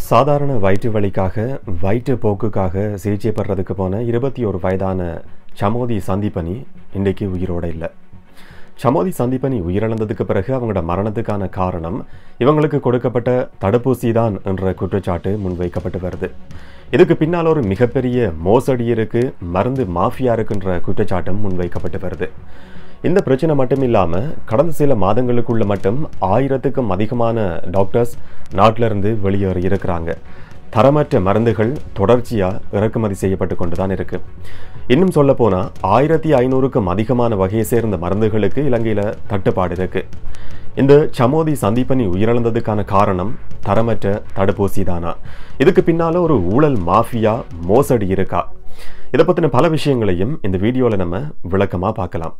சாதாரண வயிற்று வலிக்காக வயிற்று போக்குக்காக சிகிச்சை பெறதுக்கு போன இருபத்தி ஒரு வயதான சமோதி சந்தீபனி இன்றைக்கு உயிரோட இல்லை சமோதி சந்தீபனி உயிரிழந்ததுக்கு பிறகு அவங்களோட மரணத்துக்கான காரணம் இவங்களுக்கு கொடுக்கப்பட்ட தடுப்பூசி தான் என்ற குற்றச்சாட்டு முன்வைக்கப்பட்டு வருது இதுக்கு பின்னால் ஒரு மிகப்பெரிய மோசடி இருக்கு மருந்து மாஃபியா இருக்குன்ற குற்றச்சாட்டும் முன்வைக்கப்பட்டு வருது இந்த பிரச்சனை மட்டும் இல்லாமல் கடந்த சில மாதங்களுக்குள்ள மட்டும் ஆயிரத்துக்கும் அதிகமான டாக்டர்ஸ் நாட்டில இருந்து வெளியேறி இருக்கிறாங்க தரமற்ற மருந்துகள் தொடர்ச்சியாக இறக்குமதி செய்யப்பட்டு கொண்டு தான் இருக்கு இன்னும் சொல்ல போனால் ஆயிரத்தி ஐநூறுக்கும் அதிகமான வகையை சேர்ந்த மருந்துகளுக்கு இலங்கையில் தட்டுப்பாடு இருக்கு இந்த சமோதி சந்தீபனி உயிரிழந்ததுக்கான காரணம் தரமற்ற தடுப்பூசி தானா இதுக்கு பின்னால ஒரு ஊழல் மாஃபியா மோசடி இருக்கா இதை பற்றின பல விஷயங்களையும் இந்த வீடியோவில் நம்ம விளக்கமாக பார்க்கலாம்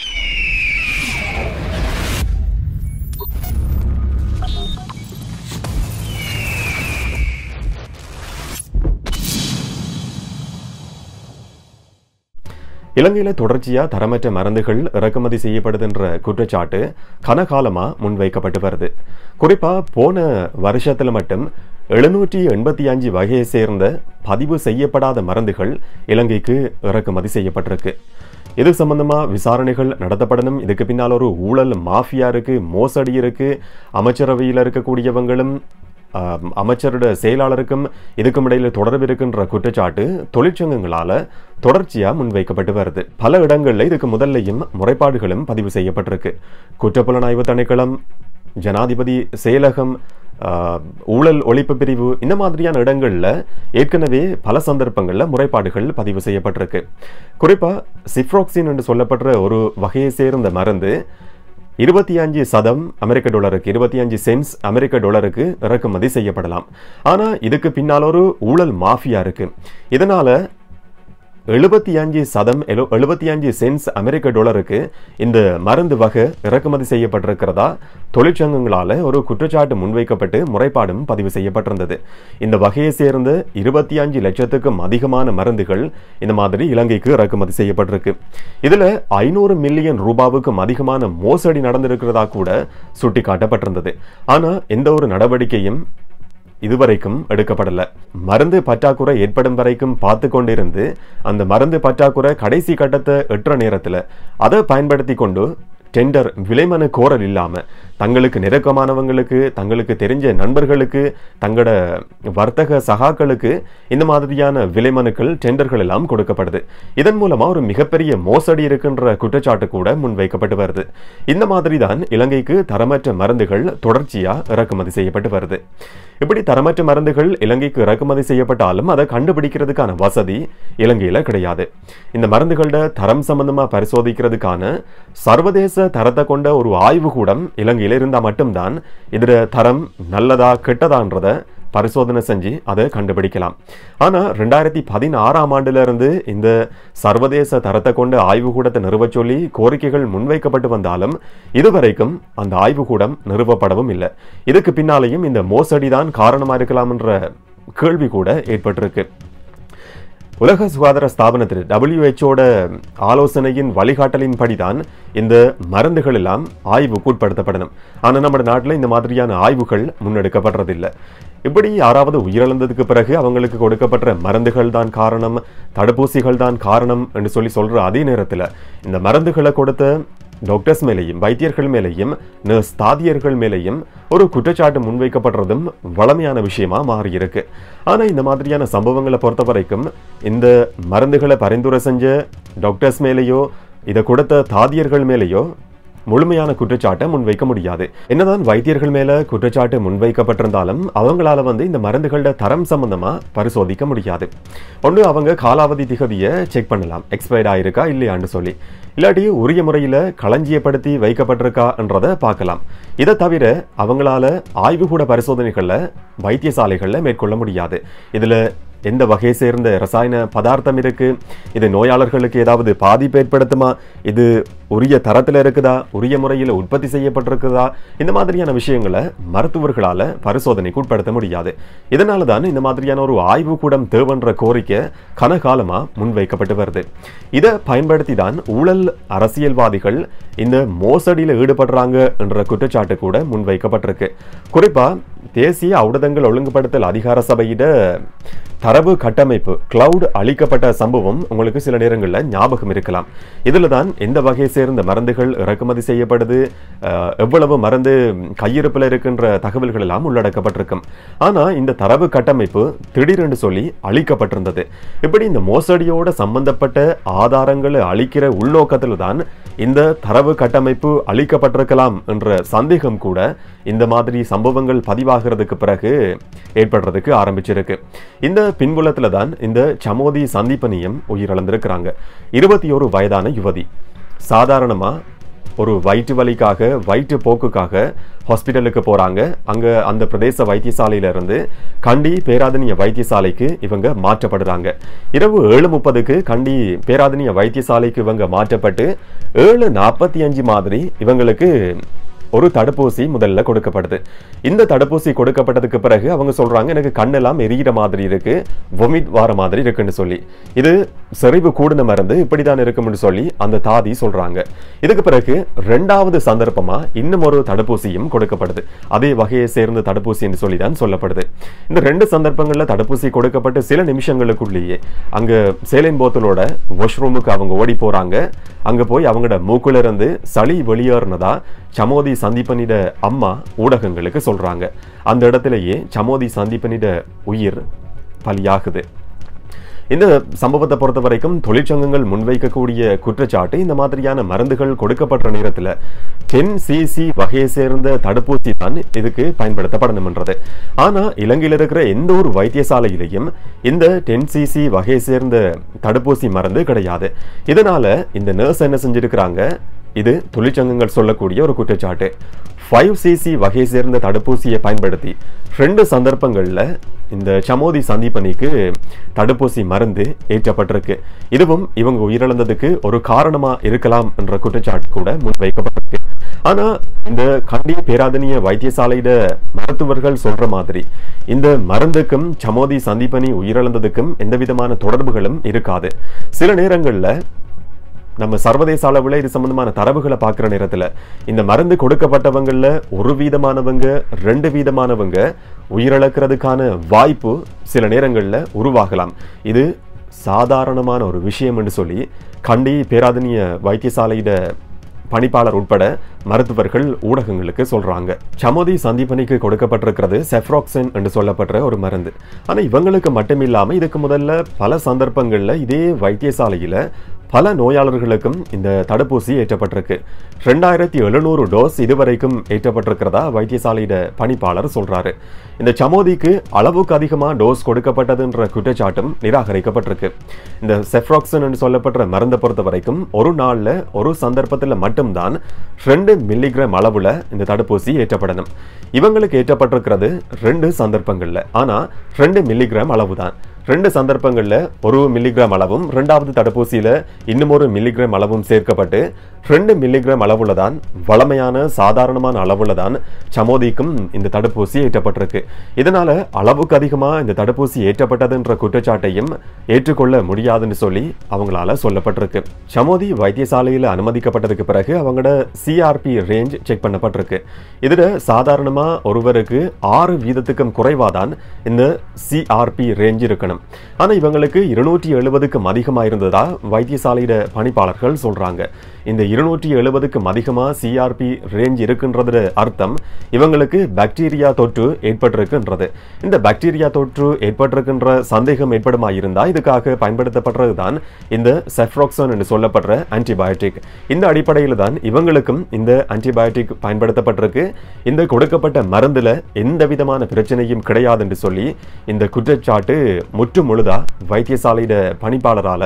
இலங்கையில் தொடர்ச்சியாக தரமற்ற மருந்துகள் இறக்குமதி செய்யப்படுதுன்ற குற்றச்சாட்டு கனகாலமாக முன்வைக்கப்பட்டு வருது குறிப்பாக போன வருஷத்தில் மட்டும் எழுநூற்றி எண்பத்தி அஞ்சு வகையை சேர்ந்த பதிவு செய்யப்படாத மருந்துகள் இலங்கைக்கு இறக்குமதி செய்யப்பட்டிருக்கு இது சம்பந்தமாக விசாரணைகள் நடத்தப்படணும் இதுக்கு பின்னால் ஒரு ஊழல் மாஃபியா இருக்கு மோசடி இருக்கு அமைச்சரவையில் இருக்கக்கூடியவங்களும் ஆம், அமைச்சரோட செயலாளருக்கும் இதுக்கும் இடையில தொடர்பு இருக்கின்ற குற்றச்சாட்டு தொழிற்சங்கங்களால தொடர்ச்சியா முன்வைக்கப்பட்டு வருது பல இடங்கள்ல இதுக்கு முதல்லையும் முறைப்பாடுகளும் பதிவு செய்யப்பட்டிருக்கு குற்றப்புலனாய்வு திணைக்களம் ஜனாதிபதி செயலகம் ஆ, ஊழல் ஒழிப்பு பிரிவு இந்த மாதிரியான இடங்கள்ல ஏற்கனவே பல சந்தர்ப்பங்கள்ல முறைப்பாடுகள் பதிவு செய்யப்பட்டிருக்கு குறிப்பா சிப்ரோக்சின் என்று சொல்லப்படுற ஒரு வகையை சேர்ந்த மருந்து இருபத்தி அஞ்சு சதம் அமெரிக்க டாலருக்கு இருபத்தி அஞ்சு சென்ஸ் அமெரிக்க டாலருக்கு இறக்குமதி செய்யப்படலாம் ஆனா இதுக்கு பின்னால் ஒரு ஊழல் மாஃபியா இருக்கு இதனால எழுபத்தி அஞ்சு சதம் எழு எழுபத்தி அஞ்சு சென்ஸ் அமெரிக்க டாலருக்கு இந்த மருந்து வகை இறக்குமதி செய்யப்பட்டிருக்கிறதா தொழிற்சங்கங்களால ஒரு குற்றச்சாட்டு முன்வைக்கப்பட்டு முறைப்பாடும் பதிவு செய்யப்பட்டிருந்தது இந்த வகையை சேர்ந்த இருபத்தி அஞ்சு லட்சத்துக்கும் அதிகமான மருந்துகள் இந்த மாதிரி இலங்கைக்கு இறக்குமதி செய்யப்பட்டிருக்கு இதுல ஐநூறு மில்லியன் ரூபாவுக்கும் அதிகமான மோசடி நடந்திருக்கிறதா கூட சுட்டிக்காட்டப்பட்டிருந்தது ஆனா எந்த ஒரு நடவடிக்கையும் இதுவரைக்கும் எடுக்கப்படல மருந்து பற்றாக்குறை ஏற்படும் வரைக்கும் பார்த்து கொண்டிருந்து அந்த மருந்து பற்றாக்குறை கடைசி கட்டத்தை எட்டுற நேரத்தில் அதை பயன்படுத்தி கொண்டு டெண்டர் விலைமனு கோரல் இல்லாம தங்களுக்கு நெருக்கமானவங்களுக்கு தங்களுக்கு தெரிஞ்ச நண்பர்களுக்கு தங்களோட வர்த்தக சகாக்களுக்கு இந்த மாதிரியான விலைமனுக்கள் டெண்டர்கள் எல்லாம் கொடுக்கப்படுது இதன் மூலமா ஒரு மிகப்பெரிய மோசடி இருக்கின்ற குற்றச்சாட்டு கூட முன்வைக்கப்பட்டு வருது இந்த மாதிரி தான் இலங்கைக்கு தரமற்ற மருந்துகள் தொடர்ச்சியா இறக்குமதி செய்யப்பட்டு வருது இப்படி தரமற்ற மருந்துகள் இலங்கைக்கு இறக்குமதி செய்யப்பட்டாலும் அதை கண்டுபிடிக்கிறதுக்கான வசதி இலங்கையில கிடையாது இந்த மருந்துகளோட தரம் சம்பந்தமா பரிசோதிக்கிறதுக்கான சர்வதேச தரத்தை கொண்ட ஒரு ஆய்வு கூடம் இலங்கையில இருந்தா மட்டும்தான் இதுல தரம் நல்லதா கெட்டதான்றத பரிசோதனை செஞ்சு அதை கண்டுபிடிக்கலாம் ஆனா ரெண்டாயிரத்தி பதினாறாம் ஆண்டுல இருந்து இந்த சர்வதேச தரத்தை கொண்ட ஆய்வுக்கூடத்தை நிறுவச் சொல்லி கோரிக்கைகள் முன்வைக்கப்பட்டு வந்தாலும் இதுவரைக்கும் அந்த ஆய்வுக்கூடம் நிறுவப்படவும் இல்லை இதுக்கு பின்னாலேயும் இந்த மோசடி தான் காரணமா இருக்கலாம்ன்ற கேள்வி கூட ஏற்பட்டிருக்கு உலக சுகாதார ஸ்தாபனத்தில் டபிள்யூஹெச்ஓட ஆலோசனையின் வழிகாட்டலின்படி தான் இந்த மருந்துகள் எல்லாம் ஆய்வுக்கு உட்படுத்தப்படணும் ஆனால் நம்ம நாட்டில் இந்த மாதிரியான ஆய்வுகள் முன்னெடுக்கப்படுறதில்லை இப்படி யாராவது உயிரிழந்ததுக்கு பிறகு அவங்களுக்கு கொடுக்கப்பட்ட மருந்துகள் தான் காரணம் தடுப்பூசிகள் தான் காரணம் என்று சொல்லி சொல்ற அதே நேரத்தில் இந்த மருந்துகளை கொடுத்த டாக்டர்ஸ் மேலேயும் வைத்தியர்கள் மேலேயும் நர்ஸ் தாதியர்கள் மேலேயும் ஒரு குற்றச்சாட்டு முன்வைக்கப்படுறதும் வளமையான விஷயமா மாறி இருக்கு ஆனா இந்த மாதிரியான சம்பவங்களை பொறுத்த வரைக்கும் இந்த மருந்துகளை பரிந்துரை செஞ்ச டாக்டர்ஸ் மேலேயோ இதை கொடுத்த தாதியர்கள் மேலேயோ முழுமையான குற்றச்சாட்டை முன்வைக்க முடியாது என்னதான் வைத்தியர்கள் மேல குற்றச்சாட்டு முன்வைக்கப்பட்டிருந்தாலும் அவங்களால வந்து இந்த மருந்துகளோட தரம் சம்பந்தமா பரிசோதிக்க முடியாது ஒன்று அவங்க காலாவதி திகதியை செக் பண்ணலாம் எக்ஸ்பயர்ட் ஆயிருக்கா இல்லையான்னு சொல்லி இல்லாட்டி உரிய முறையில களஞ்சியப்படுத்தி வைக்கப்பட்டிருக்கான்றதை பார்க்கலாம் இதை தவிர அவங்களால ஆய்வுகூட பரிசோதனைகள்ல வைத்தியசாலைகள்ல மேற்கொள்ள முடியாது இதுல எந்த வகையை சேர்ந்த ரசாயன பதார்த்தம் இருக்கு இது நோயாளர்களுக்கு ஏதாவது பாதிப்பு ஏற்படுத்துமா இது உரிய தரத்தில் இருக்குதா உரிய முறையில் உற்பத்தி செய்யப்பட்டிருக்குதா இந்த மாதிரியான விஷயங்களை மருத்துவர்களால் பரிசோதனைக்கு உட்படுத்த முடியாது இதனால தான் இந்த மாதிரியான ஒரு ஆய்வு கூடம் தேவன்ற கோரிக்கை கனகாலமாக முன்வைக்கப்பட்டு வருது இதை பயன்படுத்தி தான் ஊழல் அரசியல்வாதிகள் இந்த மோசடியில் ஈடுபடுறாங்க என்ற குற்றச்சாட்டு கூட முன்வைக்கப்பட்டிருக்கு குறிப்பாக தேசிய ஊடகங்கள் ஒழுங்குபடுத்தல் அதிகார சபையிட தரவு கட்டமைப்பு கிளவுட் அளிக்கப்பட்ட சம்பவம் உங்களுக்கு சில நேரங்களில் ஞாபகம் இருக்கலாம் இதில் தான் எந்த வகையை சேர்ந்த மருந்துகள் இறக்குமதி செய்யப்படுது அஹ், எவ்வளவு மருந்து கையிருப்பில் இருக்கின்ற தகவல்கள் எல்லாம் உள்ளடக்கப்பட்டிருக்கும் ஆனால் இந்த தரவு கட்டமைப்பு திடீரென்று சொல்லி அளிக்கப்பட்டிருந்தது இப்படி இந்த மோசடியோட சம்பந்தப்பட்ட ஆதாரங்களை அளிக்கிற உள்நோக்கத்தில் தான் இந்த தரவு கட்டமைப்பு அளிக்கப்பட்டிருக்கலாம் என்ற சந்தேகம் கூட இந்த மாதிரி சம்பவங்கள் பதிவாகிறதுக்கு பிறகு ஏற்படுறதுக்கு ஆரம்பிச்சிருக்கு இந்த பின்புலத்துல தான் இந்த சமோதி சந்தீபனியம் உயிரிழந்திருக்கிறாங்க இருபத்தி ஒரு வயதான யுவதி சாதாரணமா ஒரு வயிற்று வலிக்காக வயிற்று போக்குக்காக ஹாஸ்பிட்டலுக்கு போறாங்க அங்க அந்த பிரதேச வைத்தியசாலையில இருந்து கண்டி பேராதனிய வைத்தியசாலைக்கு இவங்க மாற்றப்படுறாங்க இரவு ஏழு முப்பதுக்கு கண்டி பேராதனிய வைத்தியசாலைக்கு இவங்க மாற்றப்பட்டு ஏழு நாற்பத்தி அஞ்சு மாதிரி இவங்களுக்கு ஒரு தடுப்பூசி முதல்ல கொடுக்கப்படுது இந்த தடுப்பூசி கொடுக்கப்பட்டதுக்கு பிறகு அவங்க சொல்றாங்க எனக்கு கண்ணெல்லாம் எரியிற மாதிரி இருக்கு வொமிட் வார மாதிரி இருக்குன்னு சொல்லி இது செறிவு கூடின மருந்து இப்படிதான் இருக்கும்னு சொல்லி அந்த தாதி சொல்றாங்க இதுக்கு பிறகு ரெண்டாவது சந்தர்ப்பமா இன்னும் ஒரு தடுப்பூசியும் கொடுக்கப்படுது அதே வகையை சேர்ந்த தடுப்பூசின்னு சொல்லி தான் சொல்லப்படுது இந்த ரெண்டு சந்தர்ப்பங்கள்ல தடுப்பூசி கொடுக்கப்பட்டு சில நிமிஷங்களுக்குள்ளேயே அங்க சேலைன் போத்தலோட வாஷ்ரூமுக்கு அவங்க ஓடி போறாங்க அங்க போய் அவங்களோட மூக்குல இருந்து சளி வெளியேறினதா சமோதி சந்தீபனிட அம்மா ஊடகங்களுக்கு சொல்றாங்க அந்த இடத்திலேயே சமோதி சந்தீபனிட உயிர் பலியாகுது இந்த சம்பவத்தை பொறுத்த வரைக்கும் தொழிற்சங்கங்கள் முன்வைக்கக்கூடிய குற்றச்சாட்டு இந்த மாதிரியான மருந்துகள் கொடுக்கப்பட்ட நேரத்தில் டென் சிசி வகையை சேர்ந்த தடுப்பூசி தான் இதுக்கு பயன்படுத்தப்படணும்ன்றது ஆனா இலங்கையில் இருக்கிற எந்த ஒரு வைத்தியசாலையிலையும் இந்த டென் சிசி வகையை சேர்ந்த தடுப்பூசி மருந்து கிடையாது இதனால இந்த நர்ஸ் என்ன செஞ்சிருக்கிறாங்க இது தொழிற்சங்கங்கள் சொல்லக்கூடிய ஒரு குற்றச்சாட்டு ஃபைவ் சிசி வகை சேர்ந்த தடுப்பூசியை பயன்படுத்தி ரெண்டு சந்தர்ப்பங்களில் இந்த சமோதி சந்தீபனிக்கு தடுப்பூசி மருந்து ஏற்றப்பட்டிருக்கு இதுவும் இவங்க உயிரிழந்ததுக்கு ஒரு காரணமா இருக்கலாம் என்ற குற்றச்சாட்டு கூட முன்வைக்கப்பட்டிருக்கு ஆனா இந்த கண்டி பேராதனிய வைத்தியசாலையிட மருத்துவர்கள் சொல்ற மாதிரி இந்த மருந்துக்கும் சமோதி சந்தீபனி உயிரிழந்ததுக்கும் எந்த விதமான தொடர்புகளும் இருக்காது சில நேரங்கள்ல நம்ம சர்வதேச அளவில் இது சம்பந்தமான தரவுகளை பார்க்குற நேரத்தில் இந்த மருந்து கொடுக்கப்பட்டவங்கள ஒரு வீதமானவங்க ரெண்டு வீதமானவங்க உயிரிழக்கிறதுக்கான வாய்ப்பு சில நேரங்களில் உருவாகலாம் இது சாதாரணமான ஒரு விஷயம் என்று சொல்லி கண்டி பேராதனிய வைத்தியசாலையிட பணிப்பாளர் உட்பட மருத்துவர்கள் ஊடகங்களுக்கு சொல்றாங்க சமோதி சந்தீபனிக்கு கொடுக்கப்பட்டிருக்கிறது செஃப்ராக்சன் என்று சொல்லப்படுற ஒரு மருந்து ஆனா இவங்களுக்கு மட்டுமில்லாம இதுக்கு முதல்ல பல சந்தர்ப்பங்கள்ல இதே வைத்தியசாலையில பல நோயாளர்களுக்கும் இந்த தடுப்பூசி ஏற்றப்பட்டிருக்கு ரெண்டாயிரத்தி எழுநூறு டோஸ் இதுவரைக்கும் ஏற்றப்பட்டிருக்கிறதா வைத்தியசாலையிட பணிப்பாளர் சொல்றாரு இந்த சமோதிக்கு அளவுக்கு அதிகமாக டோஸ் கொடுக்கப்பட்டதுன்ற குற்றச்சாட்டும் நிராகரிக்கப்பட்டிருக்கு இந்த செஃப்ராக்சன் என்று சொல்லப்படுற மருந்தை பொறுத்த வரைக்கும் ஒரு நாளில் ஒரு சந்தர்ப்பத்தில் மட்டும்தான் ரெண்டு மில்லிகிராம் அளவில் இந்த தடுப்பூசி ஏற்றப்படணும் இவங்களுக்கு ஏற்றப்பட்டிருக்கிறது ரெண்டு சந்தர்ப்பங்களில் ஆனால் ரெண்டு மில்லிகிராம் அளவு தான் ரெண்டு சந்தர்ப்பங்களில் ஒரு மில்லிகிராம் அளவும் ரெண்டாவது தடுப்பூசியில் இன்னும் ஒரு மில்லிகிராம் அளவும் சேர்க்கப்பட்டு ரெண்டு மில்லிகிராம் அளவுல தான் வளமையான சாதாரணமான அளவுல தான் சமோதிக்கும் இந்த தடுப்பூசி ஏற்றப்பட்டிருக்கு இதனால அளவுக்கு அதிகமாக இந்த தடுப்பூசி ஏற்றப்பட்டதுன்ற குற்றச்சாட்டையும் ஏற்றுக்கொள்ள முடியாதுன்னு சொல்லி அவங்களால சொல்லப்பட்டிருக்கு சமோதி வைத்தியசாலையில் அனுமதிக்கப்பட்டதுக்கு பிறகு அவங்களோட சிஆர்பி ரேஞ்ச் செக் பண்ணப்பட்டிருக்கு இதில் சாதாரணமாக ஒருவருக்கு ஆறு வீதத்துக்கும் குறைவாக தான் இந்த சிஆர்பி ரேஞ்ச் இருக்கணும் ஆனால் இவங்களுக்கு இருநூற்றி எழுபதுக்கும் அதிகமாக இருந்ததா வைத்தியசாலையிட பணிப்பாளர்கள் சொல்றாங்க இந்த இருநூற்றி எழுபதுக்கும் அதிகமாக சிஆர்பி ரேஞ்ச் இருக்குன்றது அர்த்தம் இவங்களுக்கு பாக்டீரியா தொற்று ஏற்பட்டிருக்குன்றது இந்த பாக்டீரியா தொற்று ஏற்பட்டிருக்கின்ற சந்தேகம் ஏற்படுமா இருந்தா இதுக்காக பயன்படுத்தப்படுறது தான் இந்த செஃப்ராக்சன் என்று சொல்லப்படுற ஆன்டிபயோட்டிக் இந்த அடிப்படையில் தான் இவங்களுக்கும் இந்த ஆன்டிபயோட்டிக் பயன்படுத்தப்பட்டிருக்கு இந்த கொடுக்கப்பட்ட மருந்துல எந்த விதமான பிரச்சனையும் கிடையாது என்று சொல்லி இந்த குற்றச்சாட்டு முற்று முழுதா வைத்தியசாலையிட பணிப்பாளரால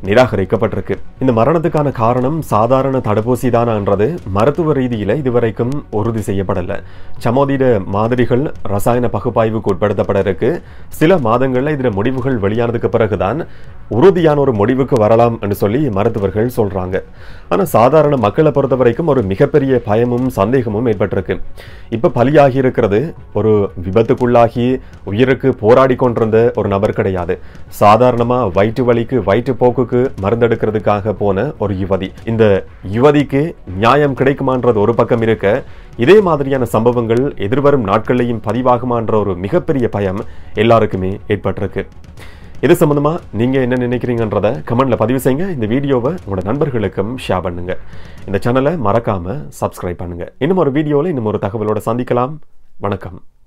நிராகரிக்கப்பட்டிருக்கு இந்த மரணத்துக்கான காரணம் சாதாரண தடுப்பூசி தானான்றது மருத்துவ ரீதியில இதுவரைக்கும் உறுதி செய்யப்படல சமோதிட மாதிரிகள் ரசாயன பகுப்பாய்வுக்கு உட்படுத்தப்பட இருக்கு சில மாதங்கள்ல இதுல முடிவுகள் வெளியானதுக்கு பிறகுதான் உறுதியான ஒரு முடிவுக்கு வரலாம் என்று சொல்லி மருத்துவர்கள் சொல்றாங்க ஆனா சாதாரண மக்களை பொறுத்த வரைக்கும் ஒரு மிகப்பெரிய பயமும் சந்தேகமும் ஏற்பட்டிருக்கு இப்ப பலியாகி இருக்கிறது ஒரு விபத்துக்குள்ளாகி உயிருக்கு போராடி கொண்டிருந்த ஒரு நபர் கிடையாது சாதாரணமா வயிற்று வலிக்கு வயிற்று போக்குக்கு மருந்தெடுக்கிறதுக்காக போன ஒரு யுவதி இந்த யுவதிக்கு நியாயம் கிடைக்குமான்றது ஒரு பக்கம் இருக்க இதே மாதிரியான சம்பவங்கள் எதிர்வரும் நாட்கள்லையும் பதிவாகுமான்ற ஒரு மிகப்பெரிய பயம் எல்லாருக்குமே ஏற்பட்டிருக்கு இது சம்பந்தமா நீங்க என்ன நினைக்கிறீங்கன்றத கமெண்ட்ல பதிவு செய்யுங்க இந்த வீடியோவை உங்களோட நண்பர்களுக்கும் ஷேர் பண்ணுங்க இந்த சேனலை மறக்காம சப்ஸ்கிரைப் பண்ணுங்க இன்னும் ஒரு வீடியோவில் இன்னும் ஒரு தகவலோட சந்திக்கலாம் வணக்கம்